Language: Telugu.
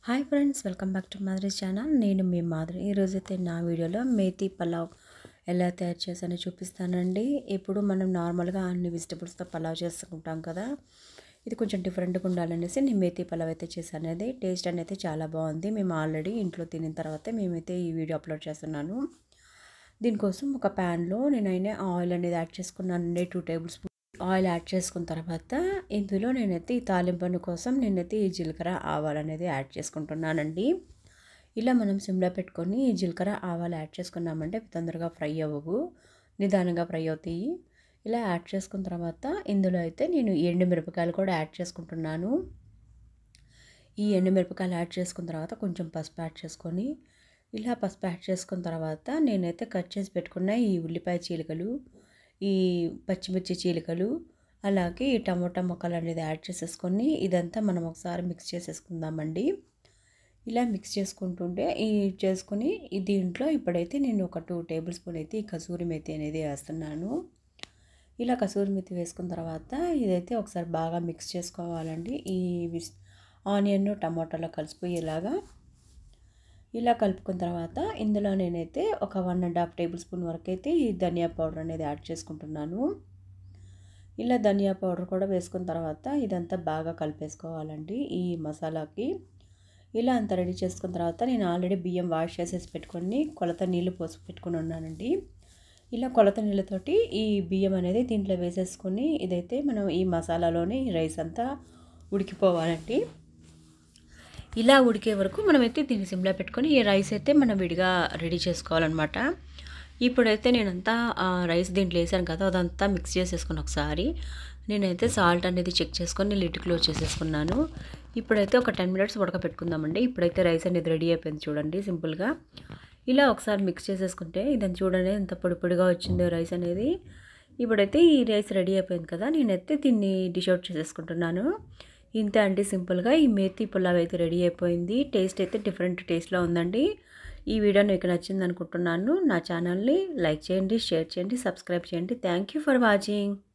hi friends welcome back to Madhuri channel నేను మీ మాధురి ఈరోజైతే నా వీడియోలో మేతి పలావ్ ఎలా తయారు చేశానో చూపిస్తానండి ఇప్పుడు మనం నార్మల్గా అన్ని వెజిటబుల్స్తో పలావ్ చేసుకుంటాం కదా ఇది కొంచెం డిఫరెంట్గా ఉండాలనేసి నేను మేతి పలావ్ అయితే చేశాను అది టేస్ట్ అనేది చాలా బాగుంది మేము ఆల్రెడీ ఇంట్లో తినిన తర్వాతే మేమైతే ఈ వీడియో అప్లోడ్ చేస్తున్నాను దీనికోసం ఒక ప్యాన్లో నేనైనా ఆయిల్ అనేది యాడ్ చేసుకున్నానండి two tablespoon oil add చేసుకున్న తర్వాత ఇందులో నేనైతే ఈ తాలింపను కోసం నేనైతే ఈ జీలకర్ర ఆవాలు అనేది యాడ్ చేసుకుంటున్నానండి ఇలా మనం సిమ్లో పెట్టుకొని ఈ జీలకర్ర ఆవాలు యాడ్ చేసుకున్నామంటే తొందరగా ఫ్రై అవ్వవు నిదానంగా ఫ్రై అవుతాయి ఇలా యాడ్ చేసుకున్న తర్వాత ఇందులో అయితే నేను ఎండు మిరపకాయలు కూడా యాడ్ చేసుకుంటున్నాను ఈ ఎండు మిరపకాయలు యాడ్ చేసుకున్న తర్వాత కొంచెం పసుపు యాడ్ చేసుకొని ఇలా పసుపు యాడ్ చేసుకున్న తర్వాత నేనైతే కట్ చేసి పెట్టుకున్న ఈ ఉల్లిపాయ చీలికలు ఈ పచ్చిమిర్చి చీలికలు అలాగే ఈ టమోటా ముక్కలు అనేది యాడ్ చేసేసుకొని ఇదంతా మనం ఒకసారి మిక్స్ చేసేసుకుందామండి ఇలా మిక్స్ చేసుకుంటుంటే ఈ చేసుకుని దీంట్లో ఇప్పుడైతే నేను ఒక టూ టేబుల్ స్పూన్ అయితే ఈ కసూరి మెతి అనేది వేస్తున్నాను ఇలా కసూరి మెతి వేసుకున్న తర్వాత ఇదైతే ఒకసారి బాగా మిక్స్ చేసుకోవాలండి ఈ ఆనియన్ టమాటాలో కలిసిపోయేలాగా ఇలా కలుపుకున్న తర్వాత ఇందులో నేనైతే ఒక one and half tablespoon వరకు అయితే ఈ ధనియా పౌడర్ అనేది యాడ్ చేసుకుంటున్నాను ఇలా ధనియా పౌడర్ కూడా వేసుకున్న తర్వాత ఇదంతా బాగా కలిపేసుకోవాలండి ఈ మసాలాకి ఇలా అంతా రెడీ చేసుకున్న తర్వాత నేను ఆల్రెడీ బియ్యం వాష్ చేసేసి పెట్టుకొని కొలత నీళ్ళు పోసి పెట్టుకుని ఉన్నానండి ఇలా కొలత నీళ్ళతోటి ఈ బియ్యం అనేది దీంట్లో వేసేసుకొని ఇదైతే మనం ఈ మసాలాలోనే ఈ రైస్ అంతా ఉడికిపోవాలండి ఇలా ఉడికే వరకు మనమైతే దీన్ని సిమ్లో పెట్టుకొని ఈ రైస్ అయితే మనం విడిగా రెడీ చేసుకోవాలన్నమాట ఇప్పుడైతే నేనంతా రైస్ దీంట్లో వేసాను కదా అదంతా మిక్స్ చేసేసుకుని ఒకసారి నేనైతే సాల్ట్ అనేది చెక్ చేసుకొని లిడ్ క్లోజ్ చేసేసుకున్నాను ఇప్పుడైతే ఒక టెన్ మినిట్స్ ఉడకపెట్టుకుందామండి ఇప్పుడైతే రైస్ అనేది రెడీ అయిపోయింది చూడండి సింపుల్గా ఇలా ఒకసారి మిక్స్ చేసేసుకుంటే ఇదని చూడండి ఎంత పొడి పొడిగా వచ్చిందో రైస్ అనేది ఇప్పుడైతే ఈ రైస్ రెడీ అయిపోయింది కదా నేనైతే దీన్ని డిష్ అవుట్ చేసేసుకుంటున్నాను ఇంతే అండి సింపుల్గా ఈ మేతి పులావ్ అయితే రెడీ అయిపోయింది టేస్ట్ అయితే డిఫరెంట్ టేస్ట్లో ఉందండి ఈ వీడియో మీకు నచ్చింది అనుకుంటున్నాను నా ఛానల్ని లైక్ చేయండి షేర్ చేయండి సబ్స్క్రైబ్ చేయండి థ్యాంక్ యూ ఫర్ వాచింగ్